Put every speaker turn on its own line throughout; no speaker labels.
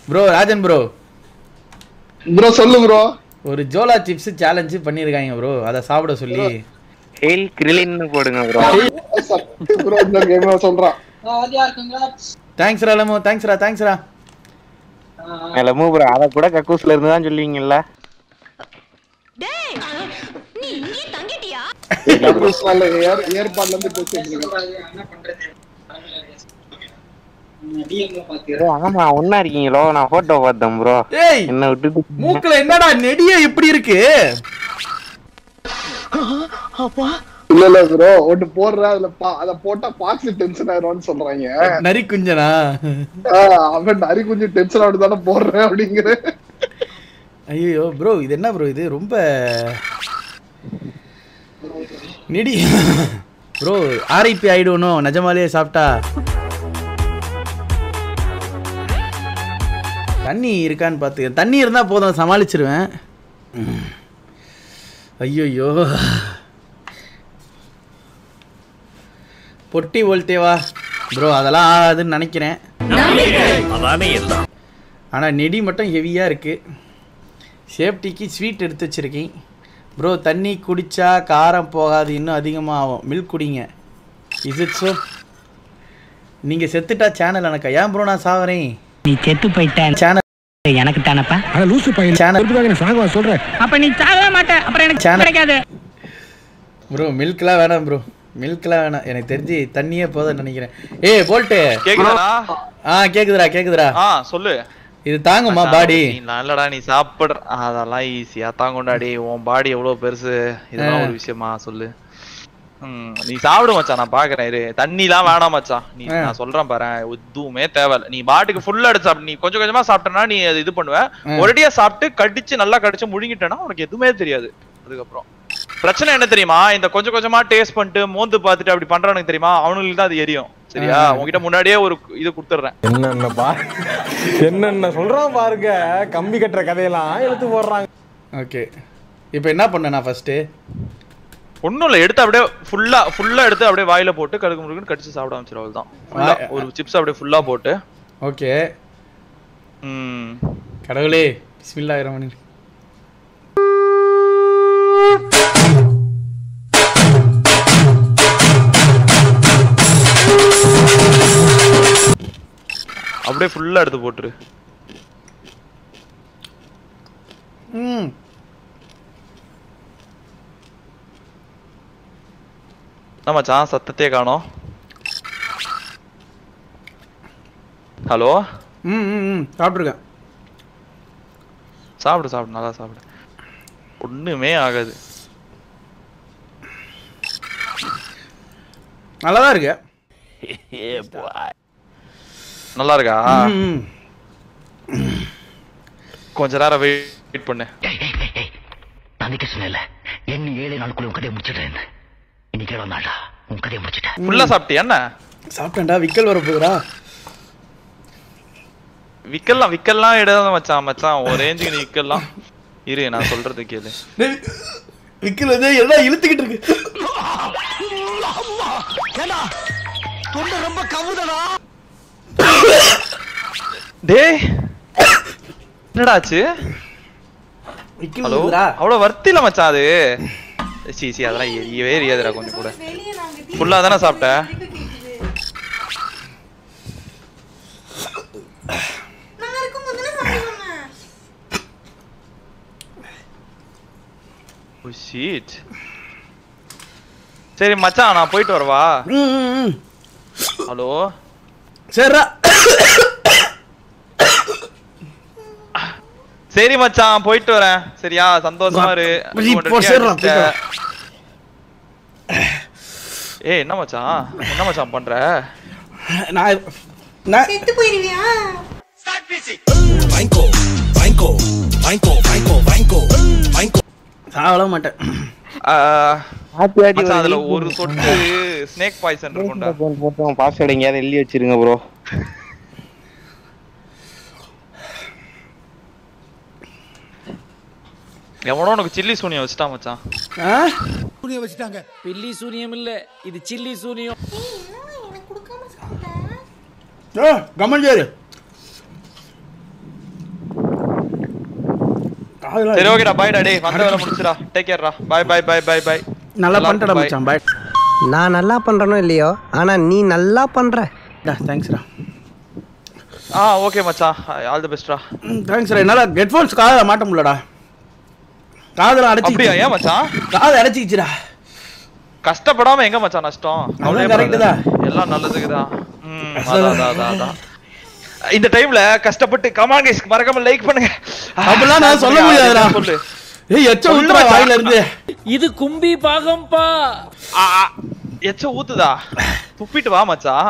Bro Rajan bro
bro சொல்லு bro
ஒரு Jolo chips challenge பண்ணியிருக்காங்க ப்ரோ அதை சாப்பிட சொல்லி
ஹெயில் கிரிலின்னு போடுங்க ப்ரோ
ப்ரோ இந்த கேம் சொல்றான்
தேங்க்ஸ்ரா லமோ தேங்க்ஸ்ரா தேங்க்ஸ்ரா
லமு ப்ரோ அத கூட கக்கூஸ்ல இருந்து தான் சொல்லுவீங்கல்ல
ஏர் ஏற்பாடுல இருந்து பேசிட்டு இருக்கேன்
ப்ரோ ஆமா ஒண்ணா இருக்கீங்களோ நான் போட்டோ பார்த்தேன் ப்ரோ
ஏய்
என்ன விட்டுட்டு
மூக்குல என்னடா நெடிய இப்படி இருக்கு
இல்ல இல்ல ப்ரோ ஒண்ணு போடுற அதுல பா- அத போட்டா பாக்ஸ் டென்ஷன் ஆயிரும்னு சொல்றாங்க
நரி குஞ்சனா
ஆஹ் அவன் நரி கொஞ்சம் டென்ஷன் ஆகிட்டு தானே போடுறேன் அப்படிங்கிற
ஐயோ ப்ரோ இது என்ன ப்ரோ இது ரொம்ப நெடி ப்ரோ ஆர்ஐபி ஆயிடுவனும் நிஜமாலே சாப்பிட்டா தண்ணி இருக்கான்னு பார்த்து தண்ணி இருந்தால் போதும் சமாளிச்சிருவேன் ஐயோயோ பொட்டி வோல்டேவா ப்ரோ அதெல்லாம் ஆகாதுன்னு நினைக்கிறேன் ஆனால் நெடி மட்டும் ஹெவியாக இருக்குது சேஃப்டிக்கு ஸ்வீட் எடுத்து வச்சுருக்கேன் ப்ரோ தண்ணி குடித்தா காரம் போகாது இன்னும் அதிகமாக ஆகும் மில்க் குடிங்க இஸ் இட் ஸோ நீங்கள் செத்துட்டா சேனல் எனக்கு ஏன் ப்ரோ நான் சாவறேன்
நீ செத்து போயிட்ட
சேனல்
எனக்கு தானப்பா
ஆனா லூசு பையன்
சேனல்
சாகுவா சொல்றேன்
அப்ப நீ சாகவே மாட்ட அப்புறம் எனக்கு
Channel-
கிடைக்காது
ப்ரோ மில்க்லாம் வேணாம் ப்ரோ மில்க்லாம் வேணாம் எனக்கு தெரிஞ்சு தண்ணியே போதும்னு நினைக்கிறேன் ஏய் போல்ட்டு
கேக்குதாடா
ஆ கேக்குதுடா கேக்குதுடா
ஆ சொல்லு
இது தாங்குமா பாடி
நீ நல்லடா நீ சாப்பிடுற அதெல்லாம் ஈஸியா தாங்கும்டாடி உன் பாடி எவ்வளவு பெருசு இதெல்லாம் ஒரு விஷயமா சொல்லு ம், நீ சாப்பிடு மச்சான் நான் பாக்குறேன் இரு தண்ணிலாம் வேணாம் மச்சான் நீ
ஆ.
நான் சொல்றேன் பாரு எதுவுமே தேவையில்ல நீ பாட்டுக்கு ஃபுல்லா எடுத்து சாப்பிடு நீ கொஞ்சம் கொஞ்சமா சாப்பிட்டனா நீ அது இது பண்ணுவ
ஆ.
ஒரேடியா சாப்பிட்டு கடிச்சு நல்லா கடிச்சு முழுங்கிட்டேன்னா உனக்கு எதுவுமே தெரியாது அதுக்கப்புறம் பிரச்சனை என்ன தெரியுமா இந்த கொஞ்சம் கொஞ்சமா டேஸ்ட் பண்ணிட்டு மோந்து பார்த்துட்டு அப்படி பண்றானுக்கு தெரியுமா அவனுங்களுக்கு தான் அது எரியும் சரியா
ஆ.
உன்கிட்ட முன்னாடியே ஒரு இது கொடுத்துட்றேன்
என்னென்ன பா என்னென்ன சொல்றான் பாருங்க கம்பி கட்டுற கதையெல்லாம் இழுத்து போடுறாங்க
ஓகே இப்போ என்ன பண்ண நான் ஃபர்ஸ்ட்டு
ஒண்ணும் இல்ல எடுத்து அப்படியே ஃபுல்லா ஃபுல்லா எடுத்து அப்படியே வாயில போட்டு கடுகு முருகன் கடிச்சு சாப்பிட ஆரம்பிச்சிடும் அவ்வளவுதான் Full ஆ,
வாய்-
ஒரு சிப்ஸ் அப்படியே ஃபுல்லா போட்டு
ஓகே
ம்
கடவுளே பிஸ்மில்லா ரமணி
அப்படியே ஃபுல்லா எடுத்து போட்டுரு
ம்
என்ன மச்சான் சத்தத்தையே காணோம் ஹலோ
ம் ம் ம் சாப்பிட்ருக்கேன்
சாப்பிடு சாப்பிடு நல்லா சாப்பிடு ஒண்ணுமே ஆகாது
நல்லா தான் இருக்கு
நல்லா இருக்கா
ம், ம்.
கொஞ்ச நேரம் வெயிட் பண்ணு
தந்தைக்கு சொன்னல என்ன ஏழு நாளுக்குள்ள உன் கதையை முடிச்சிட்டேன் இன்னைக்கு ஏழாம் நாளா உன் கதையை முடிச்சிட்டேன்
ஃபுல்லா சாப்பிட்டியா என்ன
சாப்பிட்டேன்டா விக்கல் வர போகுதுடா
விக்கலாம் விக்கலாம் இடாத மச்சான் மச்சான் ஒரு ரேஞ்சுக்கு நீ விக்கலாம் இரு நான் சொல்றது கேளு
டேய், விக்கல் வந்து எல்லாம் இழுத்துக்கிட்டு இருக்கு
டேய் என்னடா ஆச்சு
விக்கல்
ஹலோ
வருதுடா
அவ்வளவு வர்த்தில மச்சான் அது சி சி அதெல்லாம் எரியவே எரியாதுடா கொஞ்சம் கூட ஃபுல்லா தானே சாப்பிட்ட
நான் இருக்கும்போது தானே சாப்பிடுவாங்க
ஓ ஷீட் சரி மச்சான் நான் போயிட்டு வரவா
ம் ம், ம்
ஹலோ
சரிடா
சரி மச்சான் போயிட்டு வரேன் சரியா சந்தோஷமா இரு
நீ
200
போ,
K
சரிடா,
அடிச்சிட்ட.
போயிட்டு
ஏய் என்ன மச்சான் என்ன மச்சான் பண்ற
நான் நான்
செத்து போயிருவியா
சாவல மாட்டேன்
ஆ,
ஆத்தி ஆத்தி
மச்சான்
ஒரு
அதுல
link
ஒரு சொட்டு ஸ்னேக் பாய்சன் இருக்கும்டா
போன் போட்டு உன் பாஸ்வேர்டு எங்கேயாவது எழுதி வச்சிருங்க ப்ரோ
எவனோ உனக்கு சில்லி சூனியம் வச்சுட்டான் மச்சான்
ஆ
பில்லி சூனியம் இல்ல இது சில்லி சூனியம்
ஏய் என்னவா எனக்கு கொடுக்காம சாப்பிட்ட
ஏ கம்மன் சேரு காதெல்லாம்
சரி ஓகேடா பாய்டா டேய் வந்த வேலை முடிச்சுடா டேக் கேர்டா பாய் பாய் பாய் பாய் பாய்
நல்லா பண்ணிட்டடா மச்சான் பாய்
நான் நல்லா பண்றேனோ இல்லையோ ஆனா நீ நல்லா பண்ற
தேங்க்ஸ்டா
ஆ ஓகே மச்சான் ஆல் தி பெஸ்ட்டா
தேங்க்ஸ்டா என்னால் ஹெட்ஃபோன்ஸ் காதில் மாட்ட முடியலடா காதில் அடைச்சி
அப்படியா ஏன் மச்சான்
காதை அடைச்சிக்கிச்சுடா
கஷ்டப்படாம எங்க மச்சான் நஷ்டம்
அதான் correct தான்.
எல்லாம் நல்லதுக்கு தான் ம் அதான் அதான், அதான் அதான் இந்த டைம்ல கஷ்டப்பட்டு கமான் கைஸ் மறக்காம லைக் பண்ணுங்க
அப்படிலாம் நான் சொல்ல முடியாதுடா
சொல்லு
ஏய் எச்ச
சொல்லு
ஊத்துறா
மச்சான்.
வாயில இருந்து
இது கும்பி பாகம்பா
ஆ, ஆ, எச்ச ஊத்துதா துப்பிட்டு வா மச்சான்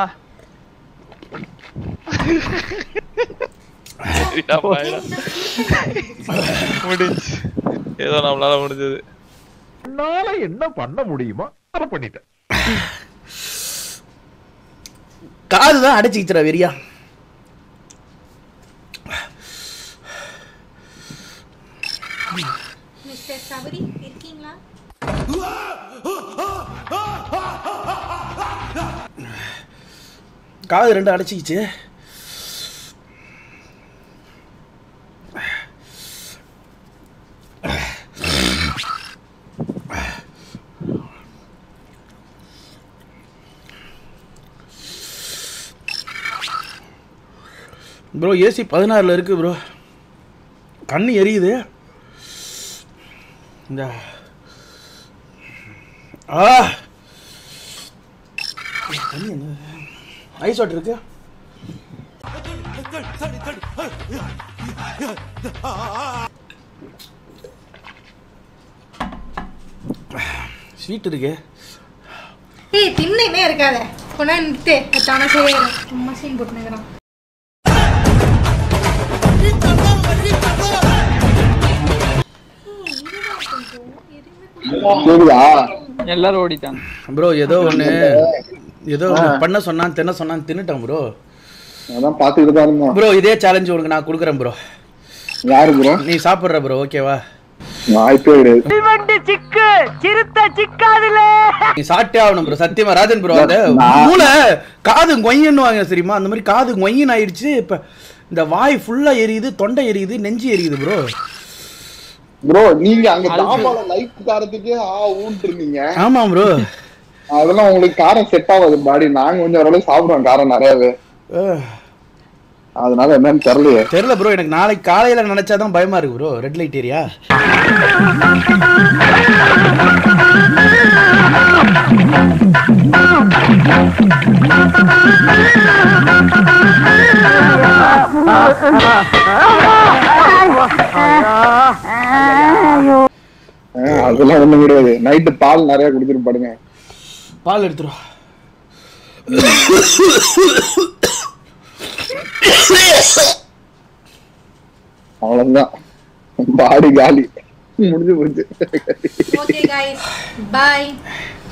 சரிடா, பாய்டா. முடிஞ்சு ஏதோ நம்மளால முடிஞ்சது
என்னால என்ன பண்ண முடியுமோ அதை பண்ணிட்டேன்
காது தான் அடைச்சிக்கிச்சுடா வெறியா
மிஸ்டர் சபரி இருக்கீங்களா
காது ரெண்டு அடைச்சிக்கிச்சு ப்ரோ ஏசி பதினாறில் இருக்கு ப்ரோ கண்ணு எரியுது இந்த ஆ தண்ணி என்ன ஐஸ் வாட்டர் இருக்கு ஸ்வீட் இருக்கு
ஏய் தின்னுனே இருக்காத கொண்டா நிறுத்து தானே சரியாயிரும் சும்மா சீன் போட்டுனுக்குறான்
கேக்குதா
எல்லாரும் ஓடிட்டாங்க
ப்ரோ ஏதோ ஒன்று ஏதோ ஒன்று பண்ண சொன்னான் தின்ன சொன்னான் தின்னுட்டேன் ப்ரோ
அதான் பாத்துக்கிட்டு தான் இருந்தோம்
ப்ரோ இதே சேலஞ்ச் உனக்கு நான் கொடுக்குறேன் ப்ரோ
யாரு ப்ரோ
நீ சாப்பிட்ற ப்ரோ ஓகேவா
வாய்ப்பே கிடையாது
நீ சாப்பிட்டே ஆகணும் ப்ரோ சத்தியமா ராஜன் ப்ரோ அந்த
நான்-
மூளை காது கொய்யன்னுவாங்க சரிமா அந்த மாதிரி காது கொய்யன் ஆயிடுச்சு இப்போ இந்த வாய் ஃபுல்லா எரியுது தொண்டை எரியுது நெஞ்சு எரியுது ப்ரோ
ப்ரோ நீங்க அங்க தாம்பால லைட் காரத்துக்கே ஆ ஊன்ட்டு இருந்தீங்க
ஆமாம் ப்ரோ
அதெல்லாம் உங்களுக்கு காரம் செட் ஆகாது பாடி நாங்க கொஞ்சம் ஓரளவு சாப்பிடுறோம் காரம் நிறையவே அதனால என்னன்னு தெரியலையே
தெரியல ப்ரோ எனக்கு நாளைக்கு காலையில நினைச்சாதான் பயமா இருக்கு ப்ரோ ரெட் லைட் ஏரியா
ஆ, அதெல்லாம் ஒண்ணும் கிடையாது நைட்டு பால் நிறைய குடிச்சிட்டு படுங்க
பால் எடுத்துரும்
அவ்வளவுதான் பாடி காலி முடிஞ்சு போச்சு
ஓகே गाइस பாய்